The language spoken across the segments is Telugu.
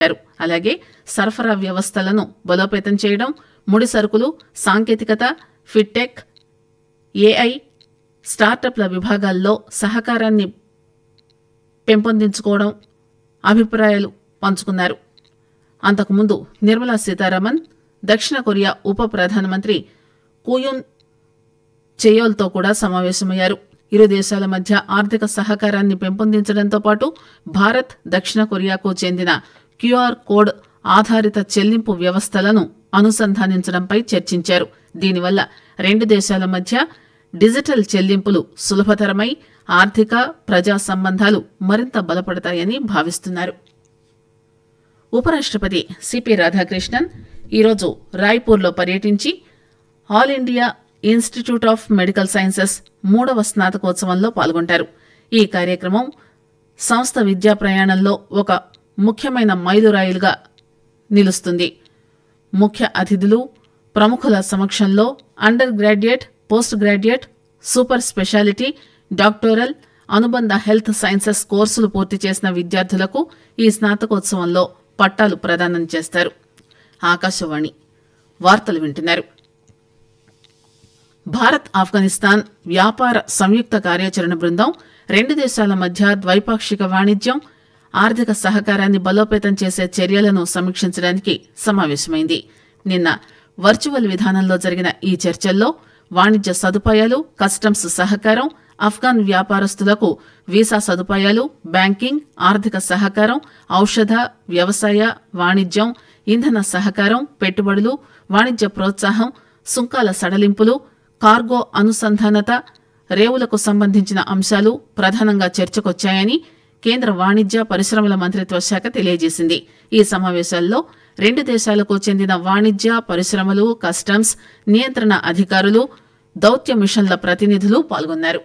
చేశారు అలాగే సరఫరా వ్యవస్థలను బలోపేతం చేయడం ముడి సరుకులు సాంకేతికత ఫిట్టెక్ ఏఐ స్టార్టప్ల విభాగాల్లో సహకారాన్ని పెంపొందించుకోవడం అభిప్రాయాలు పంచుకున్నారు అంతకుముందు నిర్మలా సీతారామన్ దక్షిణ కొరియా ఉప ప్రధానమంత్రి కూయున్ చేయోల్తో కూడా సమావేశమయ్యారు ఇరు దేశాల మధ్య ఆర్థిక సహకారాన్ని పెంపొందించడంతో పాటు భారత్ దక్షిణ కొరియాకు చెందిన క్యూఆర్ కోడ్ ఆధారిత చెల్లింపు వ్యవస్థలను అనుసంధానించడంపై చర్చించారు దీనివల్ల రెండు దేశాల మధ్య డిజిటల్ చెల్లింపులు సులభతరమై ఆర్థిక ప్రజా సంబంధాలు మరింత బలపడతాయని భావిస్తున్నారు ఉపరాష్ట్రపతి సిపి రాధాకృష్ణన్ ఈరోజు రాయ్పూర్లో పర్యటించి all India institute of medical sciences మూడవ స్నాతకోత్సవంలో పాల్గొంటారు ఈ కార్యక్రమం సంస్థ విద్యా ప్రయాణంలో ఒక ముఖ్యమైన మైలురాయిలుగా నిలుస్తుంది ముఖ్య అతిథులు ప్రముఖుల సమక్షంలో under graduate post graduate super speciality doctoral అనుబంధ హెల్త్ సైన్సెస్ కోర్సులు పూర్తి చేసిన విద్యార్థులకు ఈ స్నాతకోత్సవంలో పట్టాలు ప్రదానం చేస్తారు ఆకాశవాణి వార్తలు వింటున్నారు భారత్ ఆఫ్ఘనిస్తాన్ వ్యాపార సంయుక్త కార్యాచరణ బృందం రెండు దేశాల మధ్య ద్వైపాక్షిక వాణిజ్యం ఆర్థిక సహకారాన్ని బలోపేతం చేసే చర్యలను సమీక్షించడానికి సమావేశమైంది నిన్న వర్చువల్ విధానంలో జరిగిన ఈ చర్చల్లో వాణిజ్య సదుపాయాలు కస్టమ్స్ సహకారం ఆఫ్ఘాన్ వ్యాపారస్తులకు వీసా సదుపాయాలు బ్యాంకింగ్ ఆర్థిక సహకారం ఔషధ వ్యవసాయ వాణిజ్యం ఇంధన సహకారం పెట్టుబడులు వాణిజ్య ప్రోత్సాహం సుంకాల సడలింపులు కార్గో అనుసంధానత రేవులకు సంబంధించిన అంశాలు ప్రధానంగా చర్చకొచ్చాయని కేంద్ర వాణిజ్య పరిశ్రమల మంత్రిత్వ శాఖ తెలియజేసింది ఈ సమావేశాల్లో రెండు దేశాలకు చెందిన వాణిజ్య పరిశ్రమలు కస్టమ్స్ నియంత్రణ అధికారులు దౌత్య మిషన్ల ప్రతినిధులు పాల్గొన్నారు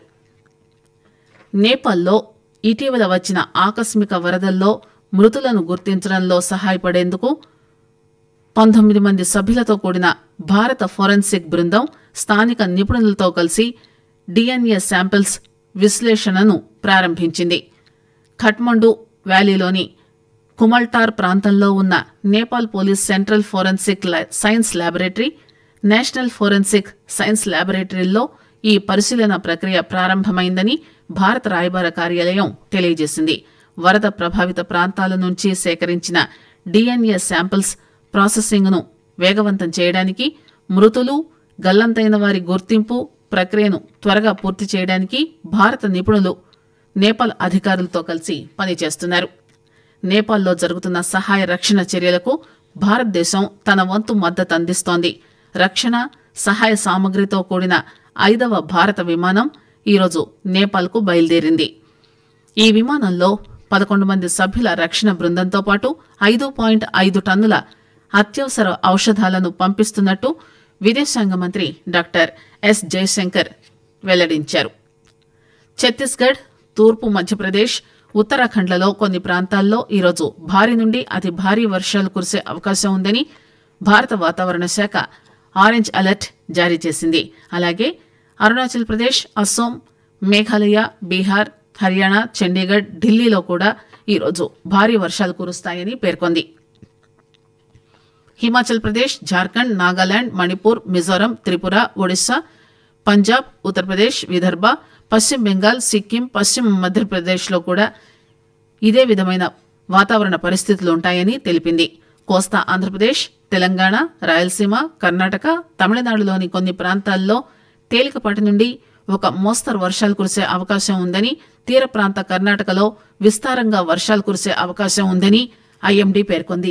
నేపాల్లో ఇటీవల వచ్చిన ఆకస్మిక వరదల్లో మృతులను గుర్తించడంలో సహాయపడేందుకు పంతొమ్మిది మంది సభ్యులతో కూడిన భారత ఫోరెన్సిక్ బృందం స్థానిక నిపుణులతో కలిసి డిఎన్ఏ శాంపిల్స్ విశ్లేషణను ప్రారంభించింది ఖట్మండు వ్యాలీలోని కుమల్టార్ ప్రాంతంలో ఉన్న నేపాల్ పోలీస్ సెంట్రల్ ఫోరెన్సిక్ లా- science laboratory national forensic science ల్యాబొరేటరీల్లో ఈ పరిశీలన ప్రక్రియ ప్రారంభమైందని భారత రాయబార కార్యాలయం తెలియజేసింది వరద ప్రభావిత ప్రాంతాల నుంచి సేకరించిన డిఎన్ఏ శాంపిల్స్ ప్రాసెసింగ్ను వేగవంతం చేయడానికి మృతులు గల్లంతైన వారి గుర్తింపు ప్రక్రియను త్వరగా పూర్తి చేయడానికి భారత నిపుణులు నేపాల్ అధికారులతో కలిసి పనిచేస్తున్నారు నేపాల్లో జరుగుతున్న సహాయ రక్షణ చర్యలకు భారతదేశం తన వంతు మద్దతు అందిస్తోంది రక్షణ సహాయ సామగ్రితో కూడిన ఐదవ భారత విమానం ఈరోజు నేపాల్కు బయలుదేరింది ఈ విమానంలో పదకొండు మంది సభ్యుల రక్షణ బృందంతో పాటు ఐదు పాయింట్ ఐదు టన్నుల అత్యవసర ఔషధాలను పంపిస్తున్నట్టు విదేశాంగ మంత్రి డాక్టర్ ఎస్ జయశంకర్ వెల్లడించారు ఛత్తీస్గఢ్ తూర్పు మధ్యప్రదేశ్ ఉత్తరాఖండ్లలో కొన్ని ప్రాంతాల్లో ఈరోజు భారీ నుండి అతి భారీ వర్షాలు కురిసే అవకాశం ఉందని భారత వాతావరణ శాఖ ఆరెంజ్ అలర్ట్ జారీ చేసింది అలాగే అరుణాచల్ ప్రదేశ్ అస్సోం మేఘాలయ బీహార్ హర్యానా చండీగఢ్ ఢిల్లీలో కూడా ఈరోజు భారీ వర్షాలు కురుస్తాయని పేర్కొంది హిమాచల్ ప్రదేశ్ జార్ఖండ్ నాగాలాండ్ మణిపూర్ మిజోరం త్రిపుర ఒడిశా పంజాబ్ ఉత్తరప్రదేశ్ విదర్భ పశ్చిమ బెంగాల్ సిక్కిం పశ్చిమ మధ్యప్రదేశ్లో కూడా ఇదే విధమైన వాతావరణ పరిస్థితులు ఉంటాయని తెలిపింది కోస్తా ఆంధ్రప్రదేశ్ తెలంగాణ రాయలసీమ కర్ణాటక తమిళనాడులోని కొన్ని ప్రాంతాల్లో తేలికపాటి నుండి ఒక మోస్తరు వర్షాలు కురిసే అవకాశం ఉందని తీర ప్రాంత కర్ణాటకలో విస్తారంగా వర్షాలు కురిసే అవకాశం ఉందని ఐఎండీ పేర్కొంది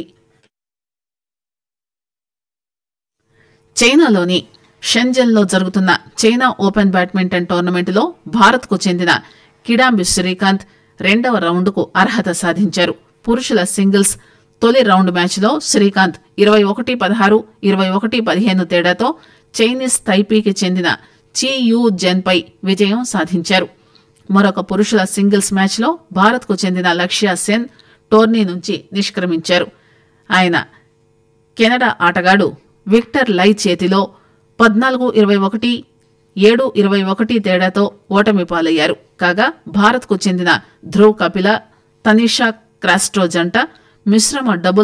చైనాలోని షెంజన్లో జరుగుతున్న చైనా ఓపెన్ బ్యాడ్మింటన్ టోర్నమెంటులో భారత్కు చెందిన కిడాంబి శ్రీకాంత్ రెండవ రౌండ్కు అర్హత సాధించారు పురుషుల సింగిల్స్ తొలి రౌండ్ మ్యాచ్లో శ్రీకాంత్ ఇరవై ఒకటి పదహారు ఇరవై ఒకటి పదిహేను తేడాతో చైనీస్ తైపీకి చెందిన చీ యూ జెన్పై విజయం సాధించారు మరొక పురుషుల సింగిల్స్ మ్యాచ్లో భారత్కు చెందిన లక్ష్య సెన్ టోర్నీ నుంచి నిష్క్రమించారు ఆయన కెనడా ఆటగాడు విక్టర్ లై చేతిలో పద్నాలుగు ఇరవై ఒకటి ఏడు ఇరవై ఒకటి తేడాతో ఓటమి పాలయ్యారు కాగా భారత్కు చెందిన ధ్రువ్ కపిల తనిషా క్రాస్ట్రో జంట మిశ్రమ డబుల్